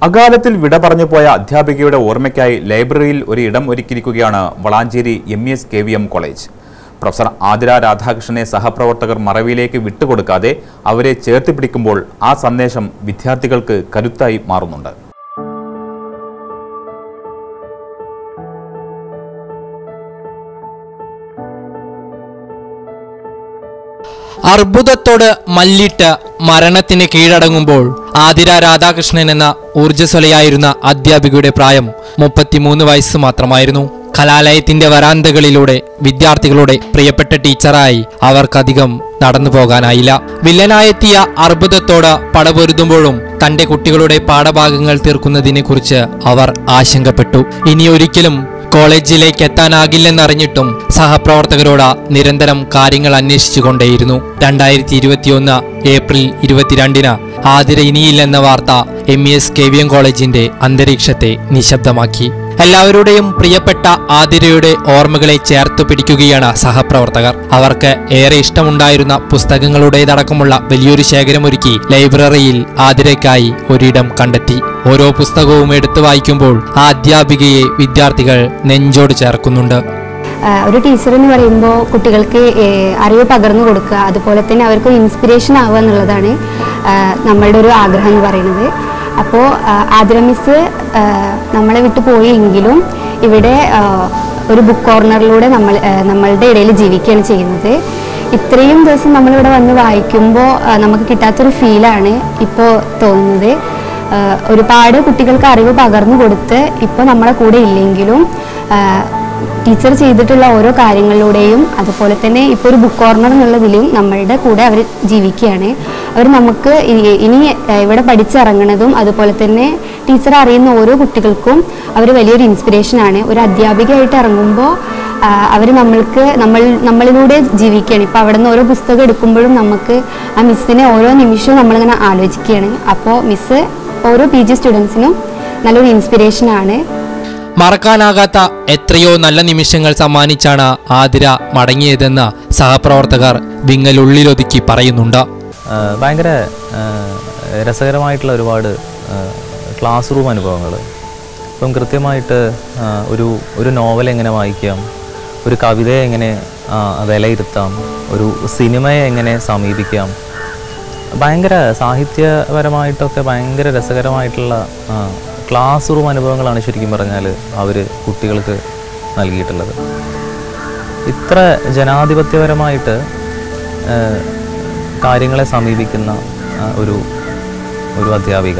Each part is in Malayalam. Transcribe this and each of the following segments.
അകാലത്തിൽ വിട പറഞ്ഞു പോയ അധ്യാപികയുടെ ഓർമ്മയ്ക്കായി ലൈബ്രറിയിൽ ഒരു ഇടം ഒരുക്കിയിരിക്കുകയാണ് Valanchery M S K V M college professor Athira രാധാകൃഷ്ണനെ സഹപ്രവർത്തകർ മറവിയിലേക്ക് വിട്ടുകൊടുക്കാതെ അവരെ ചേർത്ത് പിടിക്കുമ്പോൾ ആ സന്ദേശം വിദ്യാർത്ഥികൾക്ക് കരുത്തായി മാറുന്നുണ്ട് അർബുദത്തോട് മല്ലിട്ട് മരണത്തിന് കീഴടങ്ങുമ്പോൾ ആതിര രാധാകൃഷ്ണൻ എന്ന ഊർജ്ജസ്വലയായിരുന്ന അധ്യാപികയുടെ പ്രായം മുപ്പത്തിമൂന്ന് വയസ്സ് മാത്രമായിരുന്നു കലാലയത്തിന്റെ വരാന്തകളിലൂടെ വിദ്യാർത്ഥികളുടെ പ്രിയപ്പെട്ട ടീച്ചറായി അവർക്കധികം നടന്നു പോകാനായില്ല വില്ലനായെത്തിയ അർബുദത്തോട് പടപൊരുതുമ്പോഴും തന്റെ കുട്ടികളുടെ പാഠഭാഗങ്ങൾ തീർക്കുന്നതിനെ കുറിച്ച് അവർ ആശങ്കപ്പെട്ടു ഇനി ഒരിക്കലും കോളേജിലേക്ക് എത്താനാകില്ലെന്നറിഞ്ഞിട്ടും സഹപ്രവർത്തകരോട് നിരന്തരം കാര്യങ്ങൾ അന്വേഷിച്ചുകൊണ്ടേയിരുന്നു രണ്ടായിരത്തി ഇരുപത്തിയൊന്ന് ഏപ്രിൽ ഇരുപത്തിരണ്ടിന് ആതിര ഇനിയില്ലെന്ന വാർത്ത M E S K V M കോളേജിന്റെ അന്തരീക്ഷത്തെ നിശബ്ദമാക്കി എല്ലാവരുടെയും പ്രിയപ്പെട്ട ആതിരയുടെ ഓർമ്മകളെ ചേർത്തു പിടിക്കുകയാണ് സഹപ്രവർത്തകർ അവർക്ക് ഏറെ ഇഷ്ടമുണ്ടായിരുന്ന പുസ്തകങ്ങളുടേതടക്കമുള്ള വലിയൊരു ശേഖരമൊരുക്കി ലൈബ്രറിയിൽ ആതിരയ്ക്കായി ഒരിടം കണ്ടെത്തി ഓരോ പുസ്തകവും എടുത്തു വായിക്കുമ്പോൾ ആ അധ്യാപികയെ വിദ്യാർത്ഥികൾ നെഞ്ചോട് ചേർക്കുന്നുണ്ട് ആഹ് ഒരു ടീച്ചർ എന്ന് പറയുമ്പോൾ കുട്ടികൾക്ക് ഏഹ് അറിവ് പകർന്നു കൊടുക്കുക അതുപോലെ തന്നെ അവർക്ക് ഒരു ഇൻസ്പിറേഷൻ ആവുക എന്നുള്ളതാണ് ആഹ് നമ്മളുടെ ഒരു ആഗ്രഹം എന്ന് പറയുന്നത് അപ്പോൾ ആതിര മിസ് ആഹ് നമ്മളെ വിട്ടു പോയെങ്കിലും ഇവിടെ ആഹ് ഒരു ബുക്ക് കോർണറിലൂടെ നമ്മൾ ആഹ് നമ്മളുടെ ഇടയിൽ ജീവിക്കുകയാണ് ചെയ്യുന്നത് ഇത്രയും ദിവസം നമ്മളിവിടെ വന്ന് വായിക്കുമ്പോൾ ആഹ് നമുക്ക് കിട്ടാത്തൊരു ഫീലാണ് ഇപ്പോൾ തോന്നുന്നത് ആഹ് ഒരുപാട് കുട്ടികൾക്ക് അറിവ് പകർന്നു കൊടുത്ത് ഇപ്പോൾ നമ്മളെ കൂടെ ഇല്ലെങ്കിലും ആഹ് ടീച്ചർ ചെയ്തിട്ടുള്ള ഓരോ കാര്യങ്ങളിലൂടെയും അതുപോലെ തന്നെ ഇപ്പോൾ ഒരു ബുക്ക് കോർണർ എന്നുള്ളതിലും നമ്മളുടെ കൂടെ അവർ ജീവിക്കുകയാണ് അവർ നമുക്ക് ഇ- ഇനി ഏഹ്, ഇവിടെ പഠിച്ചിറങ്ങണതും അതുപോലെ തന്നെ ടീച്ചർ അറിയുന്ന ഓരോ കുട്ടികൾക്കും അവർ വലിയൊരു ഇൻസ്പിറേഷനാണ് ഒരു അധ്യാപികയായിട്ട് ഇറങ്ങുമ്പോൾ അവർ നമ്മൾക്ക് നമ്മൾ നമ്മളിലൂടെ ജീവിക്കുകയാണ് ഇപ്പോൾ അവിടെ നിന്ന് ഓരോ പുസ്തകം എടുക്കുമ്പോഴും നമുക്ക് ആ മിസ്സിനെ ഓരോ നിമിഷവും നമ്മളിങ്ങനെ ആലോചിക്കുകയാണ് അപ്പോൾ മിസ്സ് ഓരോ പി ജി സ്റ്റുഡൻസിനും നല്ലൊരു ഇൻസ്പിറേഷനാണ് മറക്കാനാകാത്ത എത്രയോ നല്ല നിമിഷങ്ങൾ സമ്മാനിച്ചാണ് ആതിര മടങ്ങിയതെന്ന് സഹപ്രവർത്തകർ വിങ്ങലുള്ളിലൊതുക്കി പറയുന്നുണ്ട് ആ, ഭയങ്കര ആ, രസകരമായിട്ടുള്ള ഒരുപാട് ആ, ക്ലാസ് റൂം അനുഭവങ്ങൾ ഇപ്പം കൃത്യമായിട്ട് ആ, ഒരു ഒരു നോവൽ എങ്ങനെ വായിക്കാം ഒരു കവിതയെ എങ്ങനെ ആ, വിലയിരുത്താം ഒരു സിനിമയെ എങ്ങനെ സമീപിക്കാം ഭയങ്കര സാഹിത്യപരമായിട്ടൊക്കെ ഭയങ്കര രസകരമായിട്ടുള്ള ആ, ക്ലാസ് റൂം അനുഭവങ്ങളാണ് ശരിക്കും പറഞ്ഞാൽ അവർ കുട്ടികൾക്ക് നൽകിയിട്ടുള്ളത് ഇത്ര ജനാധിപത്യപരമായിട്ട് ആ, കാര്യങ്ങളെ സമീപിക്കുന്ന ആ, ഒരു ഒരു അധ്യാപിക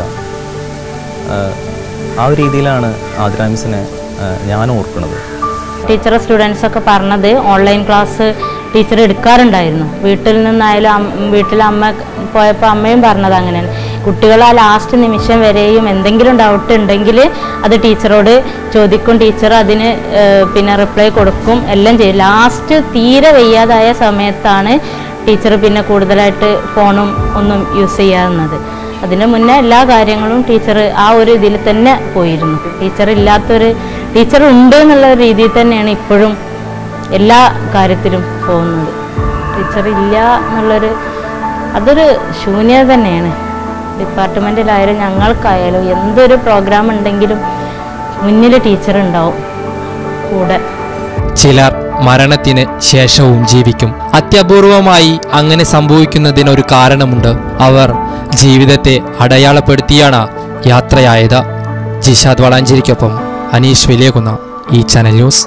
ആ, ആ ഒരു രീതിയിലാണ് ആതിര മിസ്സിനെ ആ, ഞാൻ ഓർക്കുന്നത് ടീച്ചർ സ്റ്റുഡൻസ് ഒക്കെ പറഞ്ഞത് ഓൺലൈൻ ക്ലാസ് ടീച്ചർ എടുക്കാറുണ്ടായിരുന്നു വീട്ടിൽ നിന്നായാലും അം- വീട്ടിൽ അമ്മ പോയപ്പോൾ അമ്മയും പറഞ്ഞത് അങ്ങനെയാണ് കുട്ടികൾ ആ ലാസ്റ്റ് നിമിഷം വരെയും എന്തെങ്കിലും ഡൗട്ട് ഉണ്ടെങ്കിൽ അത് ടീച്ചറോട് ചോദിക്കും ടീച്ചർ അതിന് ഏഹ്, പിന്നെ റിപ്ലൈ കൊടുക്കും എല്ലാം ചെയ്യും ലാസ്റ്റ് തീരെ വയ്യാതായ സമയത്താണ് ടീച്ചർ പിന്നെ കൂടുതലായിട്ട് ഫോണും ഒന്നും യൂസ് ചെയ്യാവുന്നത് അതിന് മുന്നേ എല്ലാ കാര്യങ്ങളും ടീച്ചർ ആ ഒരു ഇതിൽ തന്നെ പോയിരുന്നു ടീച്ചർ ഇല്ലാത്തൊരു ടീച്ചർ ഉണ്ട് എന്നുള്ള ഒരു രീതിയിൽ തന്നെയാണ് ഇപ്പോഴും എല്ലാ കാര്യത്തിലും പോകുന്നത് ടീച്ചർ ഇല്ല എന്നുള്ളൊരു അതൊരു ശൂന്യത തന്നെയാണ് ഡിപ്പാർട്ട്മെൻറ്റിലായാലും ഞങ്ങൾക്കായാലും എന്തൊരു പ്രോഗ്രാം ഉണ്ടെങ്കിലും മുന്നിൽ ടീച്ചർ ഉണ്ടാവും കൂടെ ചിലർ മരണത്തിന് ശേഷവും ജീവിക്കും അത്യപൂർവമായി അങ്ങനെ സംഭവിക്കുന്നതിനൊരു കാരണമുണ്ട് അവർ ജീവിതത്തെ അടയാളപ്പെടുത്തിയാണ് യാത്രയായത് ജിഷാദ് വളാഞ്ചേരിക്കൊപ്പം അനീഷ് വലിയകുന്ന ഈ ചാനൽ ന്യൂസ്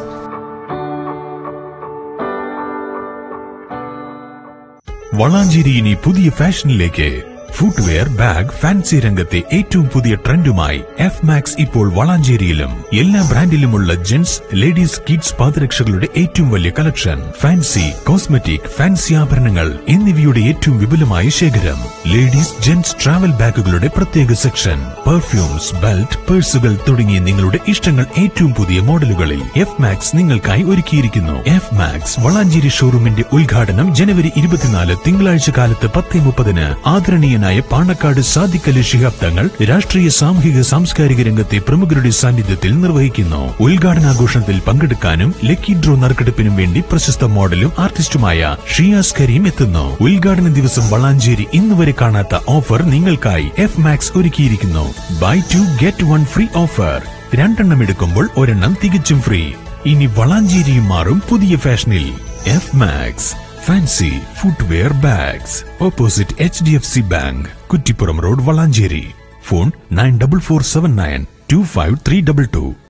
വളാഞ്ചേരി ഇനി പുതിയ ഫാഷനിലേക്ക് ഫുട്വെയർ ബാഗ് ഫാൻസി രംഗത്തെ ഏറ്റവും പുതിയ ട്രെൻഡുമായി എഫ് മാക്സ് ഇപ്പോൾ വളാഞ്ചേരിയിലും എല്ലാ ബ്രാൻഡിലുമുള്ള ജെന്റ്സ് ലേഡീസ് കിഡ്സ് പാദരക്ഷകളുടെ ഏറ്റവും വലിയ കളക്ഷൻ ഫാൻസി കോസ്മെറ്റിക് ഫാൻസി ആഭരണങ്ങൾ എന്നിവയുടെ ഏറ്റവും വിപുലമായ ശേഖരം ലേഡീസ് ജെന്റ്സ് ട്രാവൽ ബാഗുകളുടെ പ്രത്യേക സെക്ഷൻ പെർഫ്യൂംസ് ബെൽറ്റ് പേഴ്സുകൾ തുടങ്ങിയ നിങ്ങളുടെ ഇഷ്ടങ്ങൾ ഏറ്റവും പുതിയ മോഡലുകളിൽ എഫ് മാക്സ് നിങ്ങൾക്കായി ഒരുക്കിയിരിക്കുന്നു എഫ് മാക്സ് വളാഞ്ചേരി ഷോറൂമിന്റെ ഉദ്ഘാടനം ജനുവരി ഇരുപത്തിനാല് തിങ്കളാഴ്ച കാലത്ത് പത്തേ മുപ്പതിന് ആദരണീയനായ ബഹുമാന്യനായ പാണക്കാട് സാദിഖ് അലി ശിഹാബ് തങ്ങൾ രാഷ്ട്രീയ സാമൂഹിക സാംസ്കാരിക രംഗത്തെ പ്രമുഖരുടെ സാന്നിധ്യത്തിൽ നിർവഹിക്കുന്നു ഉദ്ഘാടനാഘോഷത്തിൽ പങ്കെടുക്കാനും ലക്കി ഡ്രോ നറുക്കെടുപ്പിനും വേണ്ടി പ്രശസ്ത മോഡലും ആർട്ടിസ്റ്റുമായ ഷിയാസ് കരീം എത്തുന്നു ഉദ്ഘാടന ദിവസം വളാഞ്ചേരി ഇന്ന് വരെ കാണാത്ത ഓഫർ നിങ്ങൾക്കായി എഫ് മാക്സ് ഒരുക്കിയിരിക്കുന്നു buy two get one free offer രണ്ടെണ്ണം എടുക്കുമ്പോൾ ഒരെണ്ണം തികച്ചും ഫ്രീ ഇനി വളാഞ്ചേരിയും മാറും പുതിയ ഫാഷനിൽ F Max fancy footwear bags opposite H D F C bank Kuttippuram road Valanchery phone nine double four seven nine two five three double to